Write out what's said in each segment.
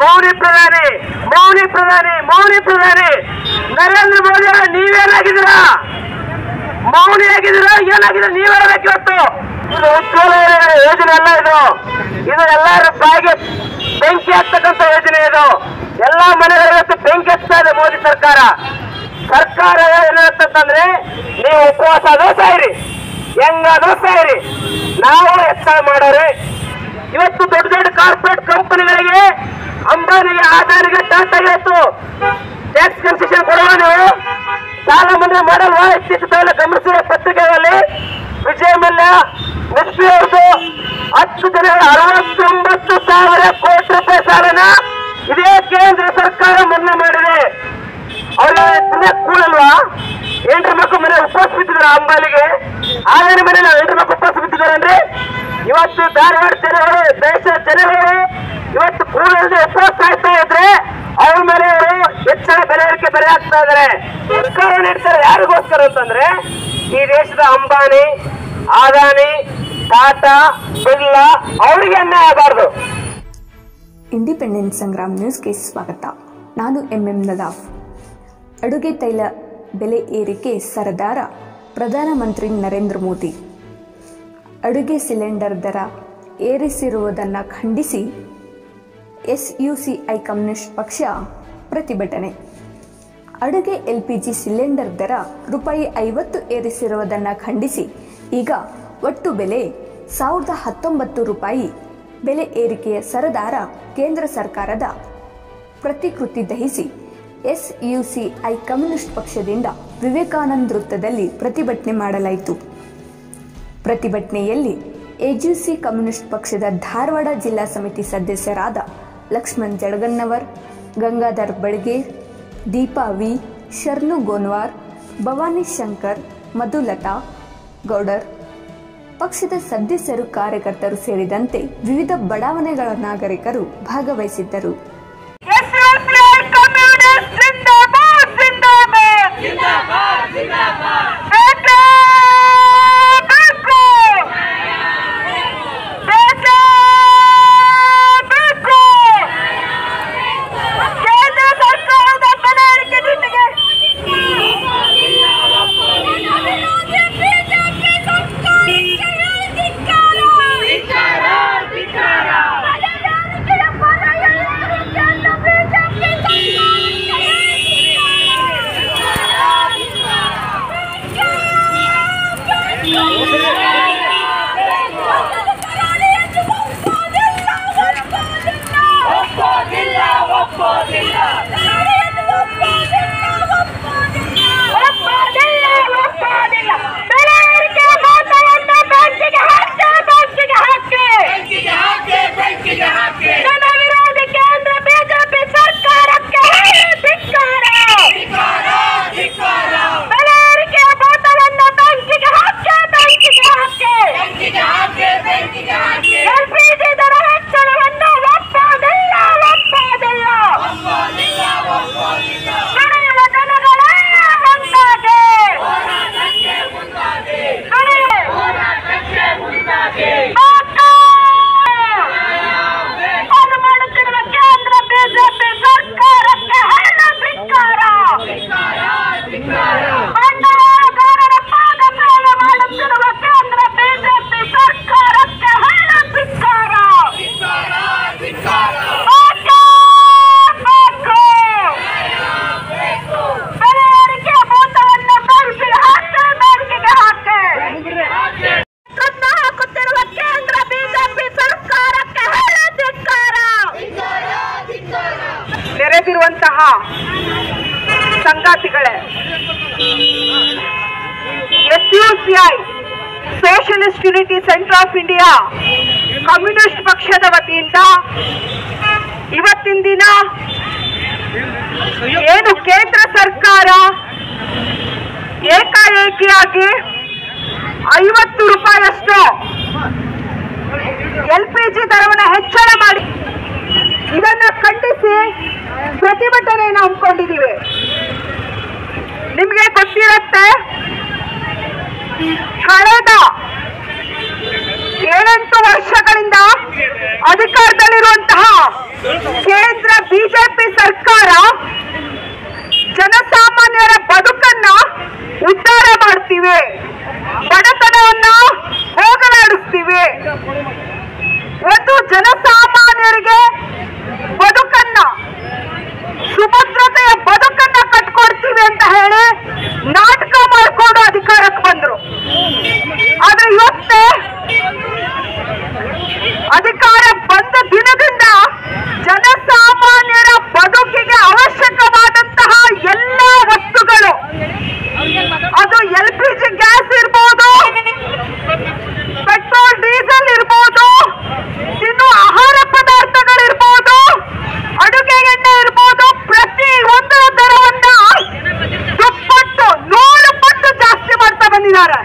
ಮೌನಿ ಪ್ರಧಾನಿ ಮೌನಿ ಪ್ರಧಾನಿ ಮೌನಿ ಪ್ರಧಾನಿ ನರೇಂದ್ರ ಮೋದಿ ಅವರ ನೀವೇನಾಗಿದ್ದೀರಾ ಮೌನಿ ಆಗಿದ್ದೀರಾ ಏನಾಗಿದೆ ನೀವೇನಾಗಬೇಕು ಇವತ್ತು ಇದು ಉಜ್ವಲ ಯೋಜನೆ ಅಲ್ಲ ಇದು ಇದು ಎಲ್ಲರ ಬಾಯಿಗೆ ಬೆಂಕಿ ಹತ್ತಕ್ಕಂತ ಯೋಜನೆ ಇದು ಎಲ್ಲಾ ಮನೆಗಳಿಗೆ ಇವತ್ತು ಬೆಂಕಿ ಹಚ್ತಾ ಇದೆ ಮೋದಿ ಸರ್ಕಾರ ಸರ್ಕಾರ ಏನಿರುತ್ತಂತಂದ್ರೆ ನೀವು ಉಪವಾಸ ಆದ್ರೂ ಸಾಯಿರಿ ಹೆಂಗಾದ್ರೂ ಸಾಯಿರಿ ನಾವು ಹೆಚ್ಚಳ ಮಾಡೋರೆ ಇವತ್ತು ದೊಡ್ಡ ದೊಡ್ಡ ಕಾರ್ಪೊರೇಟ್ ಕಂಪನಿಗಳಿಗೆ ಅಂಬಾನಿಗೆ ಆದಾನಿಗೆ ಟಾಟಾಗೆ ಇವತ್ತು ಟ್ಯಾಕ್ಸ್ ಕನ್ಸೆಷನ್ ಕೊಡುವ ನೀವು ಸಾಲ ಮನ್ನಾ ಮಾಡಲ್ವಾ ಇತ್ತೀಚೆಗೆ ಗಮನಿಸಿದ ಪತ್ರಿಕೆಗಳಲ್ಲಿ ವಿಜಯ ಮಲ್ಯ ಮಿಸ್ಟ್ರಿ ಅವ್ರದ್ದು ಹತ್ತು ಜನರ ಅರವತ್ತೊಂಬತ್ತು ಸಾವಿರ ಕೋಟಿ ರೂಪಾಯಿ ಸಾಲನ ಇದೇ ಕೇಂದ್ರ ಸರ್ಕಾರ ಮನ್ನಾ ಮಾಡಿದೆ ಅವ್ರಿಗೆ ತಿನ್ನಕ್ ಕೂಡಲ್ವಾ ಎಂಟ್ರ ಮಕ್ಕಳು ಮನೆ ಉಪವಾಸ ಬಿದ್ದಿದ್ದಾರೆ ಅಂಬಾಲಿಗೆ ಆದಾಯ ಮನೆ ಎಂಟ್ರ ಮಕ್ಕಳು ಉಪವಾಸ ಬಿದ್ದಿದ್ದಾರೆ ಅಂದ್ರೆ ಇವತ್ತು ಧಾರವಾಡ ಜನಗಳು ದೇಶ ಜನಗಳು ಇವತ್ತು ಕೂಡಲೇ ಉಪವಾಸ ಆಗ್ತಾ ಇದ್ರೆ ಅವ್ರ ಮೇಲೆ ಅವರು ಹೆಚ್ಚಳ ಬೆಲೆ ಏರಿಕೆ ಬೆಲೆ ಹಾಕ್ತಾ ಇದ್ದಾರೆ ಸರ್ಕಾರ ನೀಡ್ತಾರೆ ಯಾರಿಗೋಸ್ಕರ ಅಂತಂದ್ರೆ ಈ ದೇಶದ ಅಂಬಾನಿ ಆದಾನಿ ಟಾಟಾ ಬಿರ್ಲಾ ಅವರಿಗೆ ಅನ್ಯಾಯ ಆಗಬಾರ್ದು ಇಂಡಿಪೆಂಡೆನ್ಸ್ ಸಂಗ್ರಾಮ್ ನ್ಯೂಸ್ಗೆ ಸ್ವಾಗತ ನಾನು ಎಂ ಎಂ ನದಾಫ್ ಅಡುಗೆ ತೈಲ ಬೆಲೆ ಏರಿಕೆ ಸರದಾರ ಪ್ರಧಾನಮಂತ್ರಿ ನರೇಂದ್ರ ಮೋದಿ ಅಡುಗೆ ಸಿಲಿಂಡರ್ ದರ ಏರಿಸಿರುವುದನ್ನು ಖಂಡಿಸಿ S U C I communist ಪಕ್ಷ ಪ್ರತಿಭಟನೆ ಅಡುಗೆ ಎಲ್ ಪಿ ಜಿ ಸಿಲಿಂಡರ್ ದರ ರೂಪಾಯಿ ಐವತ್ತು ಏರಿಸಿರುವುದನ್ನು ಖಂಡಿಸಿ ಈಗ ಒಟ್ಟು ಬೆಲೆ ಸಾವಿರದ ಹತ್ತೊಂಬತ್ತು ರೂಪಾಯಿ ಬೆಲೆ ಏರಿಕೆಯ ಸರದಾರ ಕೇಂದ್ರ ಸರ್ಕಾರದ ಪ್ರತಿಕೃತಿ ದಹಿಸಿ S U C I communist ಪಕ್ಷದಿಂದ ವಿವೇಕಾನಂದ ವೃತ್ತದಲ್ಲಿ ಪ್ರತಿಭಟನೆ ಮಾಡಲಾಯಿತು ಪ್ರತಿಭಟನೆಯಲ್ಲಿ ಎಜಿಸಿ ಕಮ್ಯುನಿಸ್ಟ್ ಪಕ್ಷದ ಧಾರವಾಡ ಜಿಲ್ಲಾ ಸಮಿತಿ ಸದಸ್ಯರಾದ ಲಕ್ಷ್ಮಣ್ ಜಳಗನ್ನವರ್ ಗಂಗಾಧರ್ ಬಳ್ಗೇರ್ ದೀಪಾ ವಿ ಶರ್ನು ಗೋನ್ವಾರ್ ಭವಾನಿ ಶಂಕರ್ ಮಧುಲತಾ ಗೌಡರ್ ಪಕ್ಷದ ಸದಸ್ಯರು ಕಾರ್ಯಕರ್ತರು ಸೇರಿದಂತೆ ವಿವಿಧ ಬಡಾವಣೆಗಳ ನಾಗರಿಕರು ಭಾಗವಹಿಸಿದ್ದರು ಕಮ್ಯುನಿಸ್ಟ್ ಜಿಂದಾಬಾದ್ ಜಿಂದಾಬಾದ್ ಬೇಕೇ ಬೇಕು ಬೇಕೇ ಬೇಕು ಕೇಂದ್ರ ಸರ್ಕಾರದ ಬೆಲೆ ಏರಿಕೆ ಜೊತೆಗೆ ಒಪ್ಪೋದಿಲ್ಲ ಒಪ್ಪೋದಿಲ್ಲ ಬೆಲೆ ಏರಿಕೆ ಮೊತ್ತವನ್ನು ಬ್ಯಾಂಕಿಗೆ ಹಾಕಿ ಬ್ಯಾಂಕಿಗೆ ಹಾಕಿ ಜನ ವಿರೋಧಿ ಕೇಂದ್ರ ಬಿಜೆಪಿ ಸರ್ಕಾರಕ್ಕೆ ಧಿಕ್ಕಾರ ಬೆಲೆ ಏರಿಕೆಯ ಮೊತ್ತವನ್ನು ಬ್ಯಾಂಕಿಗೆ ಹಾಕಿ ಬ್ಯಾಂಕಿಗೆ ಹಾಕಿ ಎಲ್ಪಿಜಿ ದರ ಹೆಚ್ಚಳವನ್ನು ಒಪ್ಪೋದಿಲ್ಲ ಒಪ್ಪೋದಿಲ್ಲ ನಡೆಯುವ ಜನಗಳೇ ಮುಂದಾಗಿ ಅದು ಮಾಡುತ್ತಿರುವ ಕೇಂದ್ರ ಬಿಜೆಪಿ ಸರ್ಕಾರಕ್ಕೆ ಹಣ ಧಿಕ್ಕಾರ ಬಂಡವಾಳಗಾರರ ಪಾದ ಸೇವೆ ಮಾಡುತ್ತಿರುವ ಕೇಂದ್ರ ಬಿಜೆಪಿ ಸರ್ಕಾರಕ್ಕೆ ಹಣ ಧಿಕ್ಕಾರ ಬೇಕು, ಬೇಕು. ಬೆಲೆ ಏರಿಕೆಯ ಭೂತವನ್ನು ಬ್ಯಾಂಕಿಗೆ ಹಾಕಿ ಬ್ಯಾಂಕಿಗೆ ಹಾಕಿ ಕನ್ನ ಹಾಕುತ್ತಿರುವ ಕೇಂದ್ರ ಬಿಜೆಪಿ ಸರ್ಕಾರಕ್ಕೆ ಹಣ ಧಿಕ್ಕಾರ ನೆರೆದಿರುವಂತಹ ಸಂಗಾತಿಗಳೇ SUCI socialist unity centre of India communist ಪಕ್ಷದ ವತಿಯಿಂದ ಇವತ್ತಿನ ದಿನ ಏನು ಕೇಂದ್ರ ಸರ್ಕಾರ ಏಕಾಏಕಿಯಾಗಿ ಐವತ್ತು ರೂಪಾಯಿಯಷ್ಟು ಎಲ್ ಪಿ ಜಿ ದರವನ್ನು ಹೆಚ್ಚಳ ಮಾಡಿ ಇದನ್ನ ಖಂಡಿಸಿ ಪ್ರತಿಭಟನೆಯನ್ನು ಹಮ್ಮಿಕೊಂಡಿದ್ದೀವಿ ನಿಮಗೆ ಗೊತ್ತಿರುತ್ತೆ ಕಳೆದ ಏಳೆಂಟು ವರ್ಷಗಳಿಂದ ಅಧಿಕಾರದಲ್ಲಿರುವಂತಹ ಕೇಂದ್ರ ಬಿಜೆಪಿ ಸರ್ಕಾರ ಜನಸಾಮಾನ್ಯರ ಬದುಕನ್ನ ಉದ್ಧಾರ ಮಾಡ್ತೀವಿ ಬಡತನವನ್ನ ಹೋಗಲಾಡಿಸ್ತೀವಿ ಒಂದು ಜನಸಾಮಾನ್ಯರಿಗೆ ಬದುಕನ್ನ ಸುಭದ್ರತೆಯ ಬದುಕನ್ನ ಕಟ್ಕೊಡ್ತೀವಿ ಅಂತ ಹೇಳಿ ನಾಟಕ ಮಾಡ್ಕೊಂಡು ಅಧಿಕಾರಕ್ಕೆ ಬಂದ್ರು ಆದ್ರೆ ಇವತ್ತೇ ಅಧಿಕಾರ ಬಂದ ದಿನದಿಂದ ಜನಸಾಮಾನ್ಯರ ಬದುಕಿಗೆ ಅವಶ್ಯಕವಾದಂತಹ ಎಲ್ಲ ವಸ್ತುಗಳು ಅದು ಎಲ್ ಪಿ ಜಿ ಗ್ಯಾಸ್ ಇರ್ಬೋದು ಪೆಟ್ರೋಲ್ ಡೀಸೆಲ್ ಇರ್ಬೋದು ಇನ್ನು ಆಹಾರ ಪದಾರ್ಥಗಳಿರ್ಬೋದು ಅಡುಗೆ ಎಣ್ಣೆ ಇರ್ಬೋದು ಪ್ರತಿ ಒಂದರ ದರವನ್ನ ದುಪ್ಪಟ್ಟು ನೂರು ಪಟ್ಟು ಜಾಸ್ತಿ ಮಾಡ್ತಾ ಬಂದಿದ್ದಾರೆ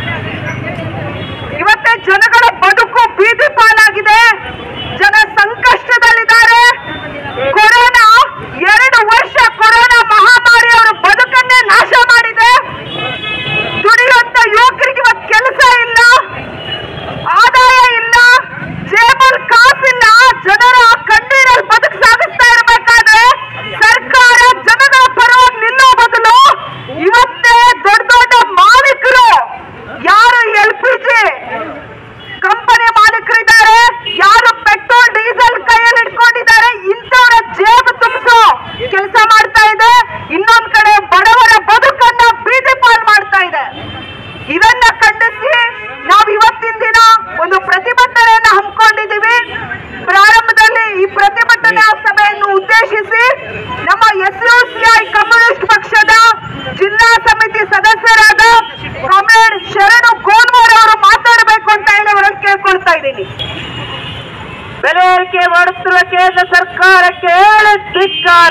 ಇವತ್ತೇ ಜನಗಳ ಬದುಕು ಬೀದಿ ಪಾಲಾಗಿದೆ ಜನ ಸಂಕಷ್ಟದಲ್ಲಿದ್ದಾರೆ ಕೊರೋನಾ ಎರಡು ವರ್ಷ ಕೊರೋನಾ ಮಹಾಮಾರಿ ಅವರ ಬದುಕನ್ನೇ ನಾಶ ಮಾಡಿದೆ ದುಡಿಯುವಂತ ಯುವಕರಿಗೆ ಇವತ್ತು ಕೆಲಸ ಇಲ್ಲ ಆದಾಯ ಇಲ್ಲ ಜೇಬಲ್ ಕಾಸಿಲ್ಲ ಜನರ ಕಣ್ಣೀರಲ್ಲಿ ಬದುಕು ಸಾಗಿಸ್ತಾ ಇರಬೇಕಾದ್ರೆ ಸರ್ಕಾರ ಜನಗಳ ಪರವಾಗಿ ನಿಲ್ಲೋ ಬದಲು ಇವತ್ತೇ ದೊಡ್ಡ ದೊಡ್ಡ ಮಾಲೀಕರು ಯಾರು ಎಲ್ ಪಿ ಜಿ ಕಂಪನಿ ಮಾಲೀಕರಿದ್ದಾರೆ ಯಾರು ಪೆಟ್ರೋಲ್ ಡೀಸೆಲ್ ಕೈಯಲ್ಲಿ ಇಟ್ಕೊಂಡಿದ್ದಾರೆ ಇಂಥವರ ಜೇಬು ತುಂಬಿಸೋ ಕೆಲಸ ಮಾಡ್ತಾ ಇದೆ ಇನ್ನೊಂದ್ ಕಡೆ ಬಡವರ ಬದುಕನ್ನ ಬೀದಿ ಪಾಲ್ ಮಾಡ್ತಾ ಇದೆ ಇದನ್ನ ಖಂಡಿಸಿ ನಾವು ಇವತ್ತಿನ ದಿನ ಒಂದು ಪ್ರತಿಭಟನೆಯನ್ನ ಹಮ್ಮಿಕೊಂಡಿದ್ದೀವಿ ಪ್ರಾರಂಭದಲ್ಲಿ ಈ ಪ್ರತಿಭಟನಾ ಸಭೆಯನ್ನು ಉದ್ದೇಶಿಸಿ ನಮ್ಮ S U C I communist ಪಕ್ಷದ ಜಿಲ್ಲಾ ಸಮಿತಿ ಸದಸ್ಯರಾದ ಕಾಮ್ರೇಡ್ ಶರಣು ಗೋನ್ಮೋರ್ ಅವರು ಮಾತಾಡಬೇಕು ಅಂತ ಹೇಳಿ ಅವರಲ್ಲಿ ಕೇಳ್ಕೊಳ್ತಾ ಇದ್ದೀನಿ ಬೆಲೆ ಏರಿಕೆ ಮಾಡುತ್ತಿರುವ ಕೇಂದ್ರ ಸರ್ಕಾರಕ್ಕೆ ಹೇಳಿ ಧಿಕ್ಕಾರ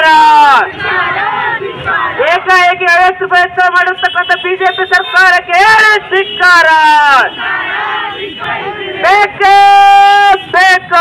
ಏಕಾಏಕಿ ಐವತ್ತು ರೂಪಾಯಿ ಹೆಚ್ಚಳ ಮಾಡಿರ್ತಕ್ಕಂಥ ಬಿಜೆಪಿ ಸರ್ಕಾರಕ್ಕೆ ಹೇಳಿ ಧಿಕ್ಕಾರ ಬೇಕೇ ಬೇಕು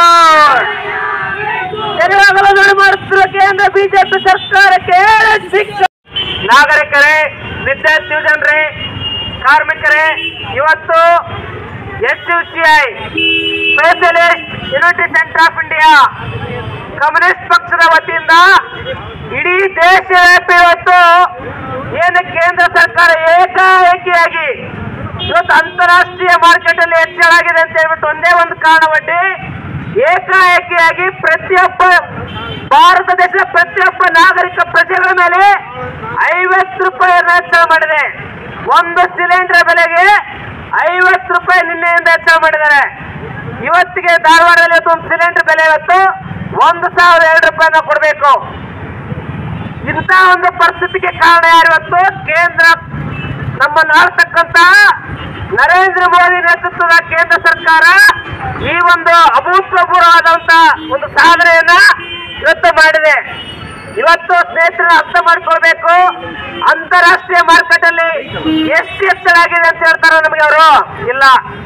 ತೆರವಾಗಲು ಮಾಡುತ್ತಿರುವ ಕೇಂದ್ರ ಬಿಜೆಪಿ ಸರ್ಕಾರಕ್ಕೆ ಹೇಳಿ ಧಿಕ್ಕಾರ ನಾಗರಿಕರೇ ವಿದ್ಯಾರ್ಥಿ ಜನರೇ ಕಾರ್ಮಿಕರೇ ಇವತ್ತು S U C I socialist unity centre of India communist ಪಕ್ಷದ ವತಿಯಿಂದ ಇಡೀ ದೇಶವ್ಯಾಪಿ ಇವತ್ತು ಏನು ಕೇಂದ್ರ ಸರ್ಕಾರ ಏಕಾಏಕಿಯಾಗಿ ಇವತ್ತು ಅಂತಾರಾಷ್ಟ್ರೀಯ ಮಾರ್ಕೆಟ್ ಅಲ್ಲಿ ಹೆಚ್ಚಳ ಆಗಿದೆ ಅಂತ ಹೇಳ್ಬಿಟ್ಟು ಒಂದೇ ಒಂದು ಕಾರಣ ಒಡ್ಡಿ ಏಕಾಏಕಿಯಾಗಿ ಪ್ರತಿಯೊಬ್ಬ ಭಾರತ ದೇಶದ ಪ್ರತಿಯೊಬ್ಬ ನಾಗರಿಕ ಪ್ರಜೆಗಳ ಮೇಲೆ ಐವತ್ತು ರೂಪಾಯಿಯನ್ನು ಹೆಚ್ಚಳ ಮಾಡಿದೆ ಒಂದು ಸಿಲಿಂಡರ್ ಬೆಲೆಗೆ ಐವತ್ತು ರೂಪಾಯಿ ನಿನ್ನೆಯಿಂದ ಹೆಚ್ಚಳ ಮಾಡಿದ್ದಾರೆ ಇವತ್ತಿಗೆ ಧಾರವಾಡದಲ್ಲಿ ಇವತ್ತು ಒಂದು ಸಿಲಿಂಡರ್ ಬೆಲೆ ಇವತ್ತು ಒಂದು ಸಾವಿರ ಎರಡು ರೂಪಾಯಿನ ಕೊಡಬೇಕು ಇಂಥ ಒಂದು ಪರಿಸ್ಥಿತಿಗೆ ಕಾರಣ ಯಾರು ಇವತ್ತು ಕೇಂದ್ರ ನಮ್ಮನ್ನು ಆಳ್ತಕ್ಕಂತ ನರೇಂದ್ರ ಮೋದಿ ನೇತೃತ್ವದ ಕೇಂದ್ರ ಸರ್ಕಾರ ಈ ಒಂದು ಅಭೂತಪೂರ್ವವಾದಂತ ಒಂದು ಸಾಧನೆಯನ್ನ ಇವತ್ತು ಮಾಡಿದೆ ಇವತ್ತು ಸ್ನೇಹಿತರನ್ನ ಅರ್ಥ ಮಾಡ್ಕೊಳ್ಬೇಕು ಅಂತಾರಾಷ್ಟ್ರೀಯ ಮಾರ್ಕೆಟ್ ಅಲ್ಲಿ ಎಷ್ಟು ಹೆಚ್ಚಳ ಆಗಿದೆ ಅಂತ ಹೇಳ್ತಾರೋ ನಮಗೆ ಅವರು ಇಲ್ಲ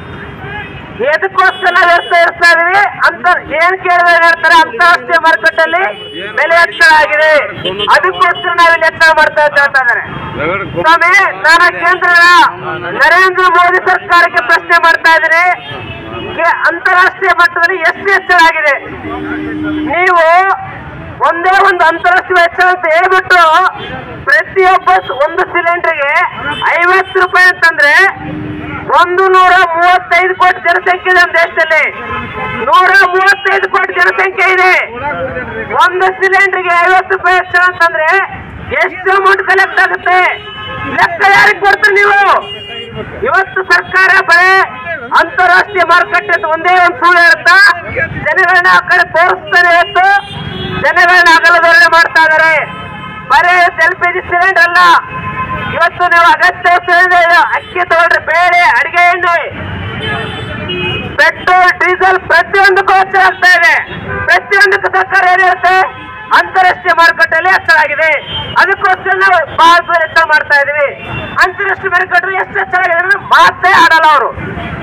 ಎದಕ್ಕೋಸ್ಕರ ನಾವು ಎಷ್ಟು ಏರಿಸ್ತಾ ಇದೀವಿ ಅಂತ ಏನ್ ಕೇಳಿದ್ರೆ ಏನ್ ಹೇಳ್ತಾರೆ ಅಂತಾರಾಷ್ಟ್ರೀಯ ಮಾರ್ಕೆಟ್ ಅಲ್ಲಿ ಬೆಲೆ ಹೆಚ್ಚಳ ಆಗಿದೆ ಅದಕ್ಕೋಸ್ಕರ ನಾವಿಲ್ಲಿ ಹೆಚ್ಚಳ ಮಾಡ್ತಾ ಅಂತ ಹೇಳ್ತಾ ಇದ್ದಾರೆ ಸ್ವಾಮಿ ನಾನು ಕೇಂದ್ರದ ನರೇಂದ್ರ ಮೋದಿ ಸರ್ಕಾರಕ್ಕೆ ಪ್ರಶ್ನೆ ಮಾಡ್ತಾ ಇದ್ದೀನಿ ಕೆ- ಅಂತಾರಾಷ್ಟ್ರೀಯ ಮಟ್ಟದಲ್ಲಿ ಎಷ್ಟು ಹೆಚ್ಚಳ ಆಗಿದೆ ನೀವು ಒಂದೇ ಒಂದು ಅಂತಾರಾಷ್ಟ್ರೀಯ ಹೆಚ್ಚಳ ಅಂತ ಹೇಳ್ಬಿಟ್ಟು ಪ್ರತಿಯೊಬ್ಬ ಸ- ಒಂದು ಸಿಲಿಂಡರ್ಗೆ ಐವತ್ತು ರೂಪಾಯಿ ಅಂತಂದ್ರೆ ಒಂದು ನೂರ ಮೂವತ್ತೈದು ಕೋಟಿ ಜನಸಂಖ್ಯೆ ಇದೆ ನಮ್ಮ ದೇಶದಲ್ಲಿ ನೂರ ಮೂವತ್ತೈದು ಕೋಟಿ ಜನಸಂಖ್ಯೆ ಇದೆ ಒಂದು ಸಿಲಿಂಡರ್ಗೆ ಐವತ್ತು ರೂಪಾಯಿ ಹೆಚ್ಚಳ ಅಂತಂದ್ರೆ ಎಷ್ಟು ಅಮೌಂಟ್ ಕಲೆಕ್ಟ್ ಆಗುತ್ತೆ ಲೆಕ್ಕ ಯಾರಿಗೆ ಕೊಡ್ತೀರಿ ನೀವು ಇವತ್ತು ಸರ್ಕಾರ ಬರೇ ಅಂತಾರಾಷ್ಟ್ರೀಯ ಮಾರುಕಟ್ಟೆ ಅಂತ ಒಂದೇ ಒಂದು ಸುಳ್ಳು ಹೇಳುತ್ತಾ ಜನಗಳನ್ನ ಆ ಕಡೆ ತೋರಿಸ್ತಾನೆ ಇವತ್ತು ಜನಗಳನ್ನ ಅಗಲದೊರಳೆ ಮಾಡ್ತಾ ಇದಾರೆ ಬರೇ ಎಲ್ ಪಿ ಜಿ ಸಿಲಿಂಡರ್ ಅಲ್ಲ ಇವತ್ತು ನೀವು ಅಗತ್ಯ ಸಿಲಿಂಡರ್ ಅಕ್ಕಿ ತಗೊಳ್ರಿ ಬೇಳೆ ಅಡಿಗೆ ಎಣ್ಣೆ ಪೆಟ್ರೋಲ್ ಡೀಸೆಲ್ ಪ್ರತಿಯೊಂದಕ್ಕೂ ಹೆಚ್ಚಳ ಆಗ್ತಾ ಇದೆ ಪ್ರತಿಯೊಂದಕ್ಕೂ ಸರ್ಕಾರ ಏನ್ ಹೇಳುತ್ತೆ ಅಂತಾರಾಷ್ಟ್ರೀಯ ಮಾರುಕಟ್ಟೆಯಲ್ಲಿ ಹೆಚ್ಚಳಾಗಿದೆ ಅದಕ್ಕೋಸ್ಕರ ನಾವು ಭಾರತದಲ್ಲಿ ಹೆಚ್ಚಳ ಮಾಡ್ತಾ ಇದೀವಿ ಅಂತಾರಾಷ್ಟ್ರೀಯ ಮಾರುಕಟ್ಟೆ ಎಷ್ಟು ಹೆಚ್ಚಳಾಗಿದೆ ಅನ್ನೋದು ಮಾತೇ ಆಡಲ್ಲ ಅವರು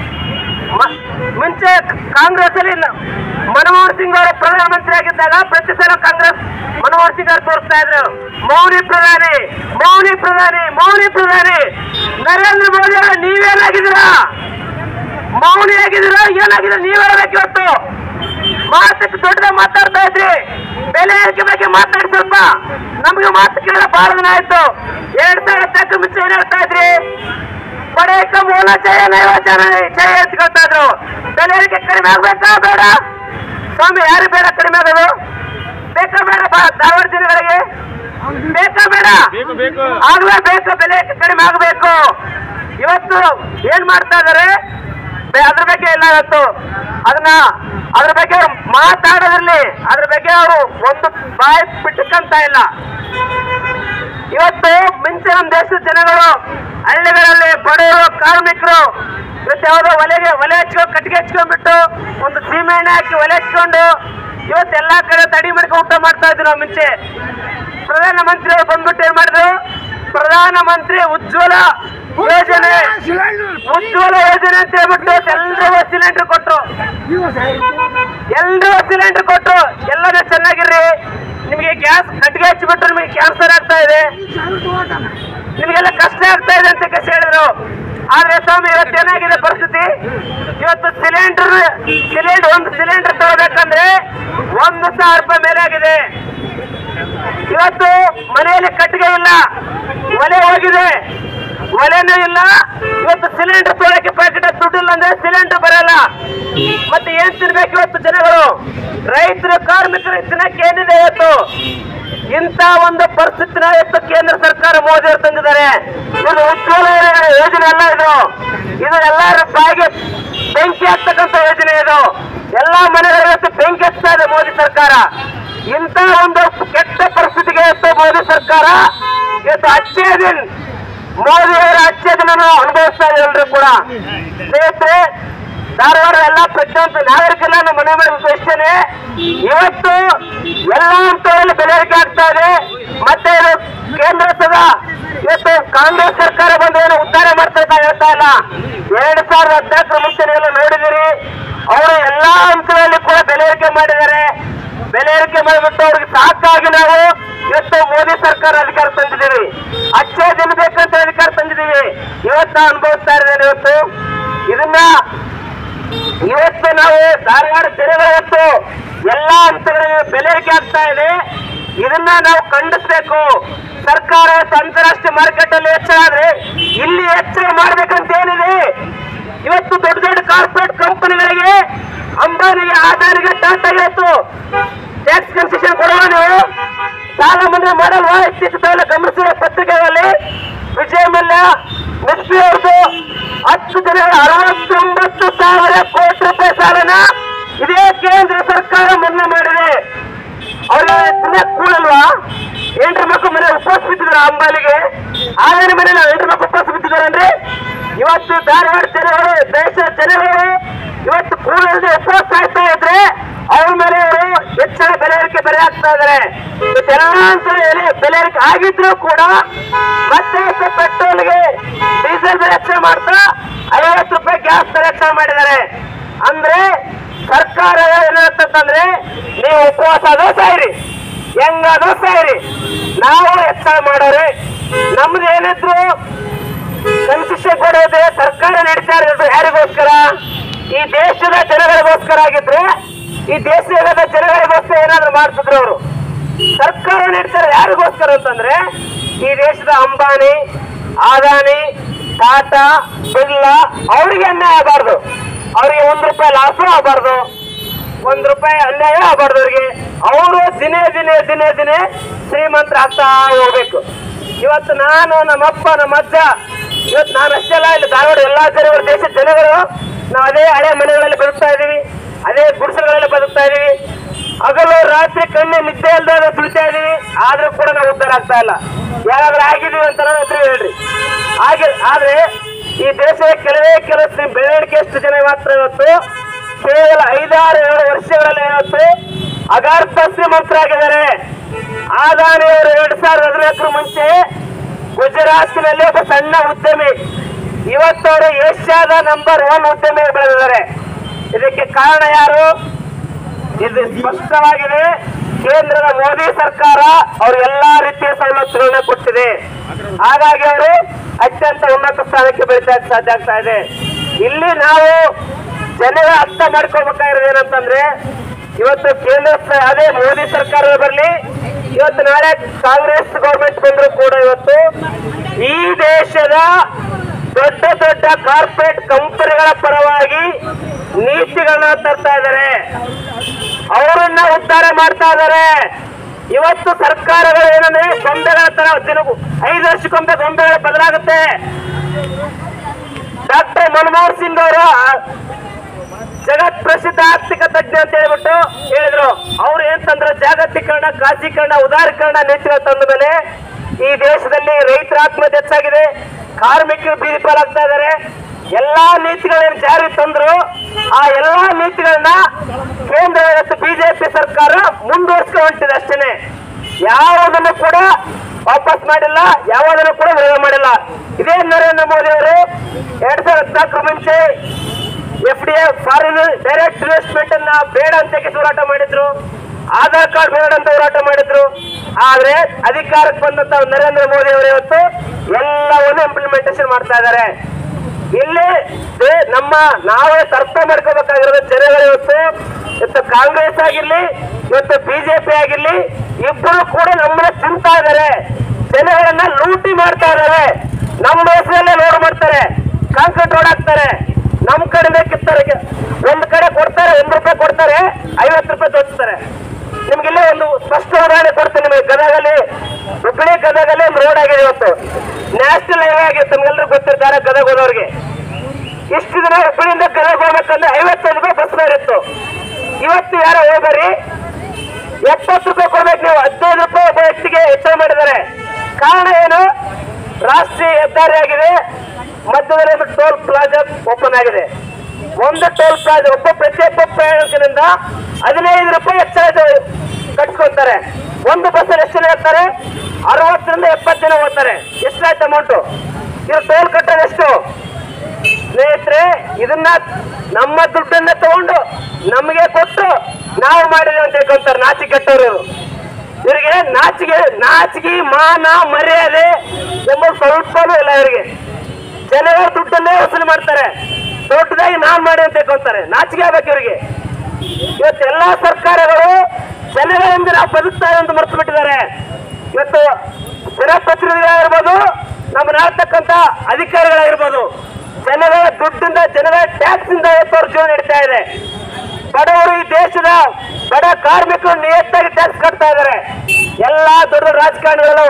ಮುಂಚೆ ಕಾಂಗ್ರೆಸ್ ಅಲ್ಲಿ ನ- ಮನಮೋಹನ್ ಸಿಂಗ್ ಅವರು ಪ್ರಧಾನಮಂತ್ರಿ ಆಗಿದ್ದಾಗ ಪ್ರತಿ ಸಲ ಕಾಂಗ್ರೆಸ್ ಮನಮೋಹನ್ ಸಿಂಗ್ ಅವರು ತೋರಿಸ್ತಾ ಇದ್ರು ಮೌನಿ ಪ್ರಧಾನಿ ಮೌನಿ ಪ್ರಧಾನಿ ಮೌನಿ ಪ್ರಧಾನಿ ನರೇಂದ್ರ ಮೋದಿ ಅವರು ನೀವೇನಾಗಿದ್ದೀರಾ ಮೌನಿ ಆಗಿದ್ದೀರಾ ಏನಾಗಿದೆ ನೀವ್ ಹೇಳ್ಬೇಕು ಇವತ್ತು ಮಾತಕ್ಕೆ ದೊಡ್ಡದಾಗ ಮಾತಾಡ್ತಾ ಇದ್ರಿ ಬೆಲೆ ಏರಿಕೆ ಬಗ್ಗೆ ಬಗ್ಗೆ ಮಾತಾಡಿ ಸ್ವಲ್ಪ ನಮ್ಗೆ ಮಾತು ಕೇಳ ಬಹಳ ದಿನ ಆಯ್ತು ಎರಡ್ ಸಾವಿರ ಹದಿನಾಲ್ಕು ಮುಂಚೆ ಏನ್ ಹೇಳ್ತಾ ಇದ್ರಿ ಪಡೆಯಕ ಮೂಲ ಜಯ ನೈವ ಜನ ಜಯ ಎತ್ಕೊಳ್ತಾ ಇದ್ರು ಬೆಲೆ ಏರಿಕೆ ಕಡಿಮೆ ಆಗ್ಬೇಕಾ ಬೇಡ ಸ್ವಾಮಿ ಯಾರು ಬೇಡ ಕಡಿಮೆ ಆಗೋದು ಬೇಕಾ ಬೇಡ ಬಾ- ಧಾರವಾಡ ಜಿಲ್ಲೆಗಳಿಗೆ ಬೇಕಾ ಬೇಡ ಆಗ್ಲೇ ಬೇಕು ಬೆಲೆ ಏರಿಕೆ ಕಡಿಮೆ ಆಗಬೇಕು ಇವತ್ತು ಏನ್ ಮಾಡ್ತಾ ಇದಾರೆ ಬೆ- ಅದ್ರ ಬಗ್ಗೆ ಇಲ್ಲ ಇವತ್ತು ಅದನ್ನ ಅದ್ರ ಬಗ್ಗೆ ಅವ್ರು ಮಾತಾಡೋದ್ರಲ್ಲಿ ಅದ್ರ ಬಗ್ಗೆ ಅವರು ಒಂದು ಬಾಯಿ ಬಿಟ್ಟಕ್ಕಂತ ಇಲ್ಲ ಇವತ್ತು ಮುಂಚೆ ನಮ್ಮ ದೇಶದ ಜನಗಳು ಹಳ್ಳಿಗಳಲ್ಲಿ ಬಡವರು ಕಾರ್ಮಿಕರು ಇವತ್ತು ಯಾವುದೋ ಒಲೆಗೆ ಒಲೆ ಹಚ್ಕೊಂಡು ಕಟ್ಟಿಗೆ ಹಚ್ಕೊಂಡ್ಬಿಟ್ಟು ಒಂದು ಸೀಮೆ ಎಣ್ಣೆ ಹಾಕಿ ಒಲೆ ಹಚ್ಕೊಂಡು ಇವತ್ತು ಎಲ್ಲಾ ಕಡೆ ತಡಿ ಮಾಡ್ಕೊಂಡು ಊಟ ಮಾಡ್ತಾ ಇದ್ರು ನಾವು ಮುಂಚೆ ಪ್ರಧಾನ ಮಂತ್ರಿ ಅವರು ಬಂದ್ಬಿಟ್ಟು ಏನ್ ಮಾಡಿದ್ರು ಪ್ರಧಾನ ಮಂತ್ರಿ ಉಜ್ವಲ ಯೋಜನೆ ಉಜ್ವಲ ಯೋಜನೆ ಅಂತ ಹೇಳ್ಬಿಟ್ಟು ಎಲ್ರಿಗೂ ಸಿಲಿಂಡರ್ ಕೊಟ್ರು ಎಲ್ರಿಗೂ ಸಿಲಿಂಡರ್ ಕೊಟ್ರು ಎಲ್ಲರೂ ಚೆನ್ನಾಗಿರ್ರಿ ನಿಮಗೆ ಗ್ಯಾಸ್ ಕಟ್ಟಿಗೆ ಹಚ್ಚಿಬಿಟ್ರು ನಿಮಗೆ ಕ್ಯಾನ್ಸರ್ ಆಗ್ತಾ ಇದೆ ನಿಮಗೆಲ್ಲ ಕಷ್ಟ ಆಗ್ತಾ ಇದೆ ಅಂತ ಕೇಸಿ ಹೇಳಿದ್ರು ಆದ್ರೆ ಸ್ವಾಮಿ ಇವತ್ತು ಏನಾಗಿದೆ ಪರಿಸ್ಥಿತಿ ಇವತ್ತು ಸಿಲಿಂಡರ್ ಸಿಲಿಂಡರ್ ಒಂದು ಸಿಲಿಂಡರ್ ತಗೋಬೇಕಂದ್ರೆ ಒಂದು ಸಾವಿರ ರೂಪಾಯಿ ಮೇಲೆ ಆಗಿದೆ ಇವತ್ತು ಮನೆಯಲ್ಲಿ ಕಟ್ಟಿಗೆ ಇಲ್ಲ ಒಲೆ ಹೋಗಿದೆ ಒಲೆನೂ ಇಲ್ಲ ಇವತ್ತು ಸಿಲಿಂಡರ್ ತೊಗೊಳಕ್ಕೆ ಪ್ಯಾಕೆಟ್ ದುಡ್ಡು ಇಲ್ಲ ಅಂದ್ರೆ ಸಿಲಿಂಡರ್ ಬರಲ್ಲ ಮತ್ತೆ ಏನ್ ತಿನ್ಬೇಕು ಇವತ್ತು ಜನಗಳು ರೈತರು ಕಾರ್ಮಿಕರು ತಿನ್ನಕ್ಕೆ ಏನಿದೆ ಇವತ್ತು ಇಂಥ ಒಂದು ಪರಿಸ್ಥಿತಿನ ಇವತ್ತು ಕೇಂದ್ರ ಸರ್ಕಾರ ಮೋದಿ ಅವರು ತಂದಿದ್ದಾರೆ ಇದು ಉಜ್ವಲ ಯೋಜನೆ ಅಲ್ಲ ಇದು ಇದು ಎಲ್ಲರ ಬಾಯಿಗೆ ಬೆಂಕಿ ಹತ್ತಕ್ಕಂತ ಯೋಜನೆ ಇದು ಎಲ್ಲಾ ಮನೆಗಳಿಗೆ ಇವತ್ತು ಬೆಂಕಿ ಹಚ್ತಾ ಇದೆ ಮೋದಿ ಸರ್ಕಾರ ಇಂಥ ಒಂದು ಕೆಟ್ಟ ಪರಿಸ್ಥಿತಿಗೆ ಇವತ್ತು ಮೋದಿ ಸರ್ಕಾರ ಇವತ್ತು ಅಚ್ಚೇ ದಿನ್ ಮೋದಿ ಅವರ ಅಚ್ಚೇ ದಿನ ಅನುಭವಿಸ್ತಾ ಇದೆ ಎಲ್ರು ಕೂಡ ಸ್ನೇಹಿತರೆ ಧಾರವಾಡ ಎಲ್ಲ ಪ್ರತಿಯೊಂದು ನಾಗರಿಕೆಲ್ಲ ನಮ್ಮ ಮನೆ ಮಾಡಬೇಕು ಇಷ್ಟೇನೆ ಇವತ್ತು ಎಲ್ಲ ಹಂತಗಳಲ್ಲಿ ಬೆಲೆ ಏರಿಕೆ ಆಗ್ತಾ ಇದೆ ಮತ್ತೆ ಇದು ಕೇಂದ್ರ ಸದಾ ಇವತ್ತು ಕಾಂಗ್ರೆಸ್ ಸರ್ಕಾರ ಬಂದು ಏನು ಉದ್ಧಾರ ಮಾಡ್ತಾ ಅಂತ ಹೇಳ್ತಾ ಇಲ್ಲ ಎರಡ್ ಸಾವಿರದ ಹದಿನಾಲ್ಕರ ಮುಂಚೆ ನೀವೆಲ್ಲ ನೋಡಿದಿರಿ ಅವರು ಎಲ್ಲಾ ಹಂತಗಳಲ್ಲಿ ಕೂಡ ಬೆಲೆ ಏರಿಕೆ ಮಾಡಿದ್ದಾರೆ ಬೆಲೆ ಏರಿಕೆ ಮಾಡಿಬಿಟ್ಟು ಅವ್ರಿಗೆ ಸಾಕಾಗಿ ನಾವು ಇವತ್ತು ಮೋದಿ ಸರ್ಕಾರ ಅಧಿಕಾರ ತಂದಿದ್ದೀವಿ ಅಚ್ಚೇ ದಿನ ಬೇಕಂತ ಅಧಿಕಾರ ತಂದಿದ್ದೀವಿ ಇವತ್ತು ನಾವು ಅನುಭವಿಸ್ತಾ ಇದ್ದೇನೆ ಇವತ್ತು ಇದನ್ನ ಇವತ್ತು ನಾವು ಧಾರವಾಡ ಜನಗಳ ಇವತ್ತು ಎಲ್ಲಾ ಹಂತಗಳಲ್ಲಿ ಬೆಲೆ ಏರಿಕೆ ಆಗ್ತಾ ಇದೆ ಇದನ್ನ ನಾವು ಖಂಡಿಸ್ಬೇಕು ಸರ್ಕಾರ ಇವತ್ತು ಅಂತಾರಾಷ್ಟ್ರೀಯ ಮಾರ್ಕೆಟ್ ಅಲ್ಲಿ ಹೆಚ್ಚಳ ಆದ್ರೆ ಇಲ್ಲಿ ಹೆಚ್ಚಳ ಮಾಡ್ಬೇಕಂತ ಏನಿದೆ ಇವತ್ತು ದೊಡ್ಡ ದೊಡ್ಡ ಕಾರ್ಪೊರೇಟ್ ಕಂಪನಿಗಳಿಗೆ ಅಂಬಾನಿಗೆ ಆದಾನಿಗೆ ಟಾಟಾಗೆ ಇವತ್ತು ಟ್ಯಾಕ್ಸ್ ಕನ್ಸೆಷನ್ ಕೊಡುವ ನೀವು ಸಾಲ ಮನ್ನಾ ಮಾಡಲ್ವಾ ಇತ್ತೀಚಿನ ಗಮನಿಸಿದ ಪತ್ರಿಕೆಗಳಲ್ಲಿ ವಿಜಯ ಮಲ್ಯ ಮಿಸ್ಟ್ರಿ ಅವ್ರದ್ದು ಹತ್ತು ದಿನ ಅರವತ್ತೊಂಬತ್ತು ಸಾವಿರ ಕೋಟಿ ರೂಪಾಯಿ ಸಾಲನ ಇದೇ ಕೇಂದ್ರ ಸರ್ಕಾರ ಮನ್ನಾ ಮಾಡಿದೆ ಅವ್ರಿಗೆ ದಿನ ಕೂಡಲ್ವಾ ಎಂಟ್ರ ಮಕ್ಕಳು ಮನೆ ಉಪವಾಸ ಬಿದ್ದಿದ್ರು ಅಂಬಾಲಿಗೆ ಆದ್ರೆ ಮನೆ ನಾವು ಎಂಟ್ರ ಮಕ್ಕಳು ಉಪವಾಸ ಬಿದ್ದಿದ್ದಾರನ್ರಿ ಇವತ್ತು ಧಾರವಾಡ ಜನಗಳು ದೇಶದ ಜನಗಳು ಇವತ್ತು ಕೂಡಲ್ದೆ ಉಪವಾಸ ಆಗ್ತಾ ಇದ್ರೆ ಅವ್ರ ಮೇಲೆ ಅವರು ಹೆಚ್ಚಳ ಬೆಲೆ ಏರಿಕೆ ಬೆಲೆ ಹಾಕ್ತಾ ಇದಾರೆ ಇವತ್ತೆಲ್ಲ ಅಂತ ಹೇಳಿ ಬೆಲೆ ಏರಿಕೆ ಆಗಿದ್ರು ಕೂಡ ಮತ್ತೆ ಇವತ್ತು ಪೆಟ್ರೋಲ್ಗೆ ಡೀಸೆಲ್ ಬೆಲೆ ಹೆಚ್ಚಳ ಮಾಡ್ತಾ ಐವತ್ತು ರೂಪಾಯಿ ಗ್ಯಾಸ್ ಬೆಲೆ ಹೆಚ್ಚಳ ಮಾಡಿದ್ದಾರೆ ಅಂದ್ರೆ ಸರ್ಕಾರ ಏನಿರುತ್ತಂದ್ರೆ ನೀವು ಉಪವಾಸ ಆದ್ರೂ ಸಾಯಿರಿ ಹೆಂಗಾದ್ರೂ ಸಾಯಿರಿ ನಾವು ಹೆಚ್ಚಳ ಮಾಡೋರಿ ನಮ್ದು ಏನಿದ್ರು ಕನ್ಸಿಷನ್ ಕೊಡೋದು ಸರ್ಕಾರ ನಡೀತಾ ಇರೋದು ಯಾರಿಗೋಸ್ಕರ ಈ ದೇಶದ ಜನಗಳಿಗೋಸ್ಕರ ಆಗಿದ್ರೆ ಈ ದೇಶದ ಜನಗಳಿಗೋಸ್ಕರ ಏನಾದ್ರು ಮಾಡ್ತಿದ್ರು ಅವರು ಸರ್ಕಾರ ನಡೀತಾರೆ ಯಾರಿಗೋಸ್ಕರ ಅಂತಂದ್ರೆ ಈ ದೇಶದ ಅಂಬಾನಿ ಆದಾನಿ ಟಾಟಾ ಬಿರ್ಲಾ ಅವರಿಗೆ ಅನ್ಯಾಯ ಆಗಬಾರ್ದು ಅವರಿಗೆ ಒಂದ್ ರೂಪಾಯಿ ಲಾಸು ಆಗಬಾರ್ದು ಒಂದ್ ರೂಪಾಯಿ ಅನ್ಯಾಯ ಆಗಬಾರ್ದು ಅವ್ರಿಗೆ ಅವರು ದಿನೇ ದಿನೇ ದಿನೇ ದಿನೇ ಶ್ರೀಮಂತರ ಆಗ್ತಾ ಹೋಗ್ಬೇಕು ಇವತ್ತು ನಾನು ನಮ್ಮಪ್ಪ ನಮ್ಮ ಅಜ್ಜ ಇವತ್ತು ನಾನು ಅಷ್ಟೇ ಅಲ್ಲ ಇಲ್ಲಿ ಧಾರವಾಡ ಎಲ್ಲಾ ಜನಗಳು ದೇಶದ ಜನಗಳು ನಾವು ಅದೇ ಹಳೆ ಮನೆಗಳಲ್ಲಿ ಬದುಕ್ತಾ ಇದೀವಿ ಅದೇ ಗುಡಿಸಲುಗಳಲ್ಲಿ ಬದುಕ್ತಾ ಇದೀವಿ ಹಗಲು ರಾತ್ರಿ ಕಣ್ಣು ನಿದ್ದೆ ಇಲ್ದಾಗ ದುಡಿತಾ ಇದೀವಿ ಆದ್ರೂ ಕೂಡ ನಾವು ಉದ್ಧಾರ ಆಗ್ತಾ ಇಲ್ಲ ಯಾರಾದ್ರೂ ಆಗಿದೀವಿ ಅಂತ ನನ್ನ ಹತ್ರ ಹೇಳ್ರಿ ಹಾಗೆ ಆದ್ರೆ ಈ ದೇಶದ ಕೆಲವೇ ಕೆಲವು ಶ್ರೀ ಬೆಳವಣಿಗೆ ಎಷ್ಟು ಜನ ಮಾತ್ರ ಇವತ್ತು ಕೇವಲ ಐದಾರು ಏಳು ವರ್ಷಗಳಲ್ಲಿ ಇವತ್ತು ಅಗಾರ್ಥ ಶ್ರೀಮಂತರಾಗಿದ್ದಾರೆ ಆದಾನಿ ಅವರು ಎರಡ್ ಸಾವಿರದ ಹದಿನಾಲ್ಕರ ಮುಂಚೆ ಗುಜರಾತ್ನಲ್ಲಿ ಒಬ್ಬ ಸಣ್ಣ ಉದ್ಯಮಿ ಇವತ್ತವರು ಏಷ್ಯಾದ ನಂಬರ್ ಒನ್ ಉದ್ಯಮಿ ಬೆಳೆದಿದ್ದಾರೆ ಇದಕ್ಕೆ ಕಾರಣ ಯಾರು ಇದು ಸ್ಪಷ್ಟವಾಗಿದೆ ಕೇಂದ್ರದ ಮೋದಿ ಸರ್ಕಾರ ಅವರು ಎಲ್ಲಾ ರೀತಿಯ ಸವಲತ್ತುಗಳನ್ನ ಕೊಟ್ಟಿದೆ ಹಾಗಾಗಿ ಅವರು ಅತ್ಯಂತ ಉನ್ನತ ಸ್ಥಾನಕ್ಕೆ ಬೆಳೀತಾ ಸಾಧ್ಯ ಆಗ್ತಾ ಇದೆ ಇಲ್ಲಿ ನಾವು ಜನರ ಅರ್ಥ ಮಾಡ್ಕೊಳ್ಬೇಕಾಗಿರೋದು ಏನಂತಂದ್ರೆ ಇವತ್ತು ಕೇಂದ್ರ ಸ- ಅದೇ ಮೋದಿ ಸರ್ಕಾರ ಬರಲಿ ಇವತ್ತು ನಾಳೆ ಕಾಂಗ್ರೆಸ್ ಗೌರ್ಮೆಂಟ್ ಬಂದ್ರು ಕೂಡ ಇವತ್ತು ಈ ದೇಶದ ದೊಡ್ಡ ದೊಡ್ಡ ಕಾರ್ಪೊರೇಟ್ ಕಂಪನಿಗಳ ಪರವಾಗಿ ನೀತಿಗಳನ್ನ ತರ್ತಾ ಇದ್ದಾರೆ ಅವರನ್ನ ಉದ್ಧಾರ ಮಾಡ್ತಾ ಇದ್ದಾರೆ ಇವತ್ತು ಸರ್ಕಾರಗಳು ಏನಂದ್ರೆ ಗೊಂಬೆಗಳ ತರ ದಿನ ಐದು ವರ್ಷಕ್ಕೊಮ್ಮೆ ಗೊಂಬೆಗಳು ಬದಲಾಗುತ್ತೆ ಡಾಕ್ಟರ್ ಮನಮೋಹನ್ ಸಿಂಗ್ ಅವರು ಜಗತ್ ಪ್ರಸಿದ್ಧ ಆರ್ಥಿಕ ತಜ್ಞ ಅಂತ ಹೇಳ್ಬಿಟ್ಟು ಹೇಳಿದ್ರು ಅವ್ರು ಏನ್ ತಂದ್ರು ಜಾಗತೀಕರಣ ಖಾಸೀಕರಣ ಉದಾರೀಕರಣ ನೀತಿಗಳು ತಂದ ಮೇಲೆ ಈ ದೇಶದಲ್ಲಿ ರೈತರ ಆತ್ಮಹತ್ಯೆ ಹೆಚ್ಚಾಗಿದೆ ಕಾರ್ಮಿಕರು ಬೀದಿ ಪಾಲಾಗ್ತಾ ಇದ್ದಾರೆ ಎಲ್ಲಾ ನೀತಿಗಳೇನು ಜಾರಿ ತಂದ್ರು ಆ ಎಲ್ಲಾ ನೀತಿಗಳನ್ನ ಕೇಂದ್ರ ಮತ್ತು ಬಿಜೆಪಿ ಸರ್ಕಾರ ಮುಂದುವರ್ಸ್ಕೊಂಡು ಹೊಂಟಿದೆ ಅಷ್ಟೇನೆ ಯಾವುದನ್ನು ಕೂಡ ವಾಪಸ್ ಮಾಡಿಲ್ಲ ಯಾವುದನ್ನು ಕೂಡ ವಿರೋಧ ಮಾಡಿಲ್ಲ ಇದೇ ನರೇಂದ್ರ ಮೋದಿ ಅವರು ಎರಡ್ ಸಾವಿರದ ಹದಿನಾಲ್ಕರ ಮುಂಚೆ F D A foreign direct investment ಅನ್ನ ಬೇಡ ಅಂತ ಯಾಕೆ ಹೋರಾಟ ಮಾಡಿದ್ರು ಆಧಾರ್ ಕಾರ್ಡ್ ಬೇಡ ಅಂತ ಹೋರಾಟ ಮಾಡಿದ್ರು ಆದ್ರೆ ಅಧಿಕಾರಕ್ಕೆ ಬಂದಂತ ನರೇಂದ್ರ ಮೋದಿ ಅವರು ಇವತ್ತು ಎಲ್ಲವನ್ನು ಇಂಪ್ಲಿಮೆಂಟೇಷನ್ ಮಾಡ್ತಾ ಇದ್ದಾರೆ ಇಲ್ಲಿ ದೇ- ನಮ್ಮ ನಾವೇ ಅರ್ಥ ಮಾಡ್ಕೋಬೇಕಾಗಿರೋದು ಜನಗಳು ಇವತ್ತು ಇವತ್ತು ಕಾಂಗ್ರೆಸ್ ಆಗಿರ್ಲಿ ಇವತ್ತು ಬಿಜೆಪಿ ಆಗಿರ್ಲಿ ಇಬ್ಬರು ಕೂಡ ನಮ್ಮನ್ನ ತಿಂತಾ ಇದ್ದಾರೆ ಜನಗಳನ್ನ ಲೂಟಿ ಮಾಡ್ತಾ ಇದ್ದಾರೆ ನಮ್ಮ ಹೆಸರಲ್ಲೇ ಲೋಡ್ ಮಾಡ್ತಾರೆ ಕಾಂಕ್ರೀಟ್ ರೋಡ್ ಹಾಕ್ತಾರೆ ನಮ್ ಕಡೆಯಿಂದ ಕಿತ್ತಾರೆ ಒಂದ್ ಕಡೆ ಕೊಡ್ತಾರೆ ಒಂದ್ ರೂಪಾಯಿ ಕೊಡ್ತಾರೆ ಐವತ್ತು ರೂಪಾಯಿ ತೋರಿಸ್ತಾರೆ ನಿಮ್ಗಿಲ್ಲೇ ಒಂದು ಸ್ಪಷ್ಟ ಉದಾಹರಣೆ ಕೊಡ್ತೀನಿ ನಿಮಗೆ ಗದಗಲ್ಲಿ ಹುಬ್ಬಳ್ಳಿ ಗದಗಲ್ಲಿ ಒಂದು ರೋಡ್ ಆಗಿದೆ ಇವತ್ತು ನ್ಯಾಷನಲ್ ಹೈವೇ ಆಗಿದೆ ತಮ್ಗೆಲ್ಲರೂ ಗೊತ್ತಿರ್ತಾರೆ ಗದಗ ಹೋದವ್ರಿಗೆ ಇಷ್ಟು ದಿನ ಹುಬ್ಬಳ್ಳಿಯಿಂದ ಗದಗ ಹೋಗ್ಬೇಕಂದ್ರೆ ಐವತ್ತೈದು ರೂಪಾಯಿ ಬಸ್ ಫೇರ್ ಇತ್ತು ಇವತ್ತು ಯಾರೋ ಹೋಗ್ಬರಿ ಎಪ್ಪತ್ತು ರೂಪಾಯಿ ಕೊಡ್ಬೇಕು ನೀವು ಹದಿನೈದು ರೂಪಾಯಿ ಒಬ್ಬ ವ್ಯಕ್ತಿಗೆ ಹೆಚ್ಚಳ ಮಾಡಿದ್ದಾರೆ ಕಾರಣ ಏನು ರಾಷ್ಟ್ರೀಯ ಹೆದ್ದಾರಿ ಆಗಿದೆ ಮಧ್ಯದಲ್ಲಿ ಒಂದು ಟೋಲ್ ಪ್ಲಾಜಾ ಓಪನ್ ಆಗಿದೆ ಒಂದು ಟೋಲ್ ಪ್ಲಾಜಾ ಒಬ್ಬ ಪ್ರತಿಯೊಬ್ಬ ಪ್ರಯಾಣಿಕನಿಂದ ಹದಿನೈದು ರೂಪಾಯಿ ಹೆಚ್ಚಳ ಕಟ್ಸ್ಕೊಂತಾರೆ ಒಂದು ಬಸ್ಸಲ್ಲಿ ಎಷ್ಟು ಜನ ಇರ್ತಾರೆ ಅರವತ್ತರಿಂದ ಎಪ್ಪತ್ತು ಜನ ಹೋಗ್ತಾರೆ ಎಷ್ಟಾಯ್ತು ಅಮೌಂಟು ಇದು ಟೋಲ್ ಕಟ್ಟೋದು ಎಷ್ಟು ಸ್ನೇಹಿತರೆ ಇದನ್ನ ನಮ್ಮ ದುಡ್ಡನ್ನ ತಗೊಂಡು ನಮಗೆ ಕೊಟ್ಟು ನಾವು ಮಾಡಿದ್ವಿ ಅಂತ ಹೇಳ್ಕೊಂತಾರೆ ನಾಚಿಕೆ ಕಟ್ಟೋರು ಇವ್ರು. ಇವರಿಗೆ ನಾಚಿಕೆ ನಾಚಿಕೆ ಮಾನ ಮರ್ಯಾದೆ ಎಂಬ ಸ್ವಲ್ಪನೂ ಇಲ್ಲ ಇವರಿಗೆ ಜನರ ದುಡ್ಡನ್ನೇ ವಸೂಲಿ ಮಾಡ್ತಾರೆ ದೊಡ್ಡದಾಗಿ ನಾನ್ ಮಾಡಿ ಅಂತ ಹೇಳ್ಕೊಂತಾರೆ ನಾಚಿಕೆ ಆಗ್ಬೇಕು ಇವರಿಗೆ ಇವತ್ತು ಎಲ್ಲಾ ಸರ್ಕಾರಗಳು ಜನಗಳಿಂದ ನಾವು ಬದುಕ್ತಾ ಅಂತ ಮರೆತು ಬಿಟ್ಟಿದ್ದಾರೆ ಇವತ್ತು ಜನಪ್ರತಿನಿಧಿಗಳಾಗಿರ್ಬೋದು ನಮ್ಮ ನಾಡ್ತಕ್ಕಂತ ಅಧಿಕಾರಿಗಳಾಗಿರ್ಬೋದು ಜನಗಳ ದುಡ್ಡಿಂದ ಜನಗಳ ಟ್ಯಾಕ್ಸ್ ಇಂದ ಇವತ್ತು ಅವ್ರ ಜೀವನ ನಡೀತಾ ಇದೆ ಬಡವರು ಈ ದೇಶದ ಬಡ ಕಾರ್ಮಿಕರು ನಿಯತ್ತಾಗಿ ಟ್ಯಾಕ್ಸ್ ಕಟ್ತಾ ಇದ್ದಾರೆ ಎಲ್ಲಾ ದೊಡ್ಡ ದೊಡ್ಡ ರಾಜಕಾರಣಿಗಳು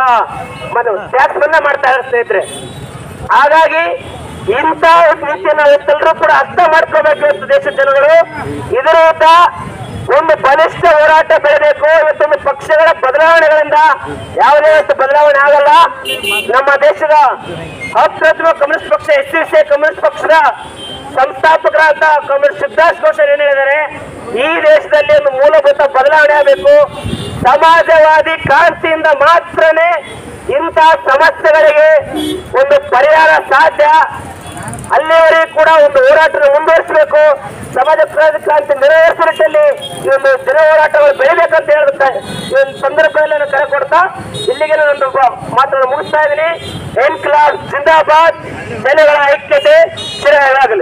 ಟ್ಯಾಕ್ಸ್ ಮನ್ನಾ ಮಾಡ್ತಾ ಇದ್ದಾರೆ ಸ್ನೇಹಿತರೆ ಹಾಗಾಗಿ ಇಂಥ ನೀತಿಯನ್ನು ಇವತ್ತೆಲ್ಲರೂ ಕೂಡ ಅರ್ಥ ಮಾಡ್ಕೋಬೇಕು ಇವತ್ತು ದೇಶದ ಜನಗಳು ಇದರ ವಿರುದ್ಧ ಒಂದು ಬಲಿಷ್ಠ ಹೋರಾಟ ಬೆಳೆಬೇಕು ಇವತ್ತೊಂದು ಪಕ್ಷಗಳ ಬದಲಾವಣೆಗಳಿಂದ ಯಾವುದೇ ಇವತ್ತು ಬದಲಾವಣೆ ಆಗಲ್ಲ ನಮ್ಮ ದೇಶದ ಅಪ್ರತಿಮ ಕಮ್ಯುನಿಸ್ಟ್ ಪಕ್ಷ ಎಸ್ ಸಿ ಸಿ ಕಮ್ಯುನಿಸ್ಟ್ ಪಕ್ಷದ ಸಂಸ್ಥಾಪಕರಾದ ಕಮ್ಯುನಿಸ್ಟ್ ಸಿದ್ಧಾರ್ಥ ಘೋಷ್ ಏನ್ ಹೇಳಿದ್ದಾರೆ ಈ ದೇಶದಲ್ಲಿ ಒಂದು ಮೂಲಭೂತ ಬದಲಾವಣೆ ಆಗಬೇಕು ಸಮಾಜವಾದಿ ಕ್ರಾಂತಿಯಿಂದ ಮಾತ್ರನೇ ಇಂತಹ ಸಮಸ್ಯೆಗಳಿಗೆ ಒಂದು ಪರಿಹಾರ ಸಾಧ್ಯ ಅಲ್ಲಿವರೆಗೂ ಕೂಡ ಒಂದು ಹೋರಾಟ ಮುಂದುವರಿಸಬೇಕು ಸಮಾಜ ಕ್ರಾಂತಿ ನೆರವೇರಿಸುವ ನಿಟ್ಟಿನಲ್ಲಿ ಈ ಒಂದು ಜನ ಹೋರಾಟಗಳು ಬೆಳಿಬೇಕಂತ ಹೇಳುತ್ತೆ ಈ ಒಂದು ಸಂದರ್ಭದಲ್ಲಿ ನಾನು ಕರೆ ಕೊಡ್ತಾ ಇಲ್ಲಿಗೆ ನಾನು ಮಾತನ್ನು ಮುಗಿಸ್ತಾ ಇದ್ದೀನಿ ಎನ್ಕ್ಲಾಬ್ ಜಿಂದಾಬಾದ್ ಜನಗಳ ಐಕ್ಯತೆ ಚಿರವಾಗಲಿ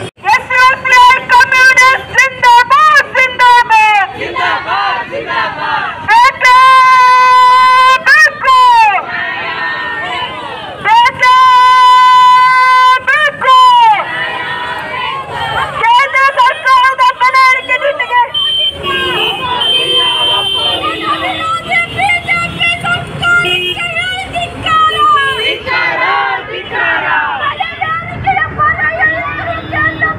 ಕಮ್ಯುನಿಸ್ಟ್ ಜಿಂದಾಬಾದ್ ಜಿಂದಾಬಾದ್ ಬೇಕೇ ಬೇಕು ಬೇಕೇ ಬೇಕು ಕೇಂದ್ರ ಸರ್ಕಾರದ ಪ್ರಣಾಳಿಕೆ ನೀತಿಗೆ ಧಿಕ್ಕಾರ ಧಿಕ್ಕಾರ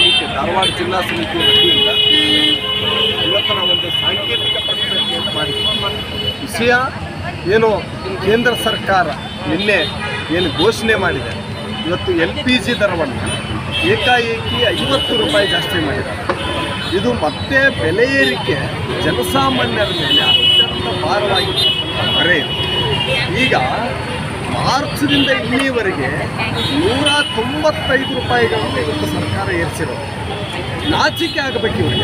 ಸಮಿತಿ ಧಾರವಾಡ ಜಿಲ್ಲಾ ಸಮಿತಿ ವತಿಯಿಂದ ಇವತ್ತು ನಾವೊಂದು ಸಾಂಕೇತಿಕ ಪ್ರತಿಭಟನೆಯನ್ನು ಮಾಡಿದ್ವಿ ವಿಷಯ ಏನು ಕೇಂದ್ರ ಸರ್ಕಾರ ನಿನ್ನೆ ಏನು ಘೋಷಣೆ ಮಾಡಿದೆ ಇವತ್ತು ಎಲ್ ಪಿ ಜಿ ದರವನ್ನು ಏಕಾಏಕಿ ಐವತ್ತು ರೂಪಾಯಿ ಜಾಸ್ತಿ ಮಾಡಿದ್ದಾರೆ ಇದು ಮತ್ತೆ ಬೆಲೆ ಏರಿಕೆ ಜನಸಾಮಾನ್ಯರ ಮೇಲೆ ಅತ್ಯಂತ ಭಾರವಾಗಿ ಹೊರೆ ಇದೆ. ಈಗ ಮಾರ್ಚ್ದಿಂದ ಇಲ್ಲಿವರೆಗೆ ನೂರ ತೊಂಬತ್ತೈದು ರೂಪಾಯಿಗಳನ್ನು ಇವತ್ತು ಸರ್ಕಾರ ಏರಿಸಿರೋದು ನಾಚಿಕೆ ಆಗಬೇಕು ಇವರಿಗೆ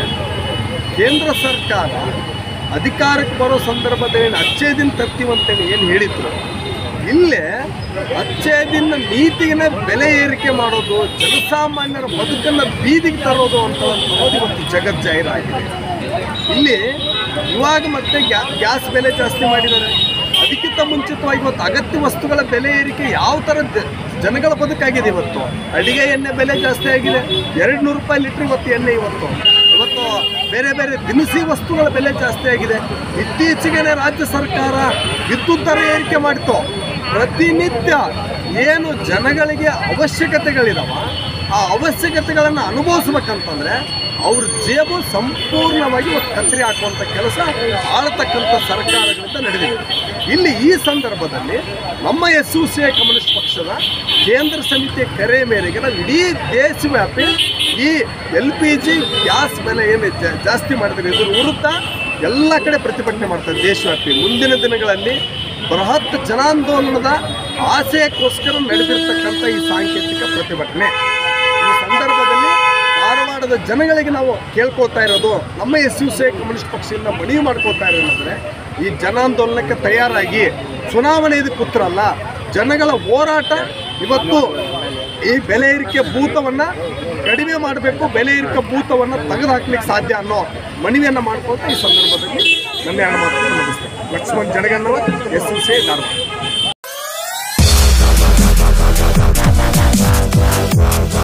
ಕೇಂದ್ರ ಸರ್ಕಾರ ಅಧಿಕಾರಕ್ಕೆ ಬರೋ ಸಂದರ್ಭದಲ್ಲಿ ಅಚ್ಚೇ ದಿನ ತರ್ತೀವಂತೇಳಿ ಏನು ಹೇಳಿದ್ರು ಇಲ್ಲೇ ಅಚ್ಚೇ ದಿನ ನೀತಿಗೆ ಬೆಲೆ ಏರಿಕೆ ಮಾಡೋದು ಜನಸಾಮಾನ್ಯರ ಬದುಕನ್ನು ಬೀದಿಗೆ ತರೋದು ಅಂತ ಅನ್ನೋದು ಇವತ್ತು ಜಗತ್ ಜಾಹೀರಾಗಿದೆ ಇಲ್ಲಿ ಇವಾಗ ಮತ್ತೆ ಗ್ಯಾ- ಗ್ಯಾಸ್ ಬೆಲೆ ಜಾಸ್ತಿ ಮಾಡಿದ್ದಾರೆ ಅದಕ್ಕಿಂತ ಮುಂಚಿತವಾಗಿ ಇವತ್ತು ಅಗತ್ಯ ವಸ್ತುಗಳ ಬೆಲೆ ಏರಿಕೆ ಯಾವ ಥರ ಜ- ಜನಗಳ ಬದುಕಾಗಿದೆ ಇವತ್ತು ಅಡಿಗೆ ಎಣ್ಣೆ ಬೆಲೆ ಜಾಸ್ತಿ ಆಗಿದೆ ಎರಡು ನೂರು ರೂಪಾಯಿ ಲೀಟ್ರ್ ಇವತ್ತು ಎಣ್ಣೆ ಇವತ್ತು ಇವತ್ತು ಬೇರೆ ಬೇರೆ ದಿನಸಿ ವಸ್ತುಗಳ ಬೆಲೆ ಜಾಸ್ತಿ ಆಗಿದೆ ಇತ್ತೀಚೆಗೆ ರಾಜ್ಯ ಸರ್ಕಾರ ವಿದ್ಯುತ್ ದರ ಏರಿಕೆ ಮಾಡಿತು ಪ್ರತಿನಿತ್ಯ ಏನು ಜನಗಳಿಗೆ ಅವಶ್ಯಕತೆಗಳಿದಾವ ಆ ಅವಶ್ಯಕತೆಗಳನ್ನು ಅನುಭವಿಸ್ಬೇಕಂತಂದ್ರೆ ಅವ್ರ ಜೇಬು ಸಂಪೂರ್ಣವಾಗಿ ಇವತ್ತು ಕತ್ತರಿ ಹಾಕುವಂಥ ಕೆಲಸ ಆಳ್ತಕ್ಕಂಥ ಸರ್ಕಾರಗಳಿಂದ ನಡೆದಿದೆ ಇಲ್ಲಿ ಈ ಸಂದರ್ಭದಲ್ಲಿ ನಮ್ಮ ಎಸ್ ಯು ಸಿ ಕಮ್ಯುನಿಸ್ಟ್ ಪಕ್ಷದ ಕೇಂದ್ರ ಸಮಿತಿಯ ಕರೆ ಮೇರೆಗೆ ನಾವು ಇಡೀ ದೇಶವ್ಯಾಪಿ ಈ ಎಲ್ ಪಿ ಜಿ ಗ್ಯಾಸ್ ಬೆಲೆ ಏನು ಜಾ- ಜಾಸ್ತಿ ಮಾಡಿದ್ರೆ ಇದ್ರ ವಿರುದ್ಧ ಎಲ್ಲ ಕಡೆ ಪ್ರತಿಭಟನೆ ಮಾಡ್ತಾರೆ ದೇಶವ್ಯಾಪಿ ಮುಂದಿನ ದಿನಗಳಲ್ಲಿ ಬೃಹತ್ ಜನಾಂದೋಲನದ ಆಶಯಕ್ಕೋಸ್ಕರ ನಡೆದಿರ್ತಕ್ಕಂಥ ಈ ಸಾಂಕೇತಿಕ ಪ್ರತಿಭಟನೆ ಈ ಸಂದರ್ಭದಲ್ಲಿ ಧಾರವಾಡದ ಜನಗಳಿಗೆ ನಾವು ಕೇಳ್ಕೊಳ್ತಾ ಇರೋದು ನಮ್ಮ ಎಸ್ ಯು ಸಿ ಕಮ್ಯುನಿಸ್ಟ್ ಪಕ್ಷದಿಂದ ಮನವಿ ಮಾಡ್ಕೊಳ್ತಾ ಇರೋದಂದ್ರೆ ಈ ಜನಾಂದೋಲನಕ್ಕೆ ತಯಾರಾಗಿ ಚುನಾವಣೆ ಇದಕ್ಕೆ ಕೂತ್ರಲ್ಲ ಜನಗಳ ಹೋರಾಟ ಇವತ್ತು ಈ ಬೆಲೆ ಏರಿಕೆ ಭೂತವನ್ನ ಕಡಿಮೆ ಮಾಡಬೇಕು ಬೆಲೆ ಏರಿಕೆ ಭೂತವನ್ನ ತೆಗೆದು ಹಾಕ್ಲಿಕ್ಕೆ ಸಾಧ್ಯ ಅನ್ನೋ ಮನವಿಯನ್ನ ಮಾಡ್ಕೊಳ್ತಾ ಈ ಸಂದರ್ಭದಲ್ಲಿ ನನ್ನ ಎರಡು ಮಾತನ್ನು ಮುಗಿಸ್ತೇನೆ Lakshman Jadagannava S U C Dharwad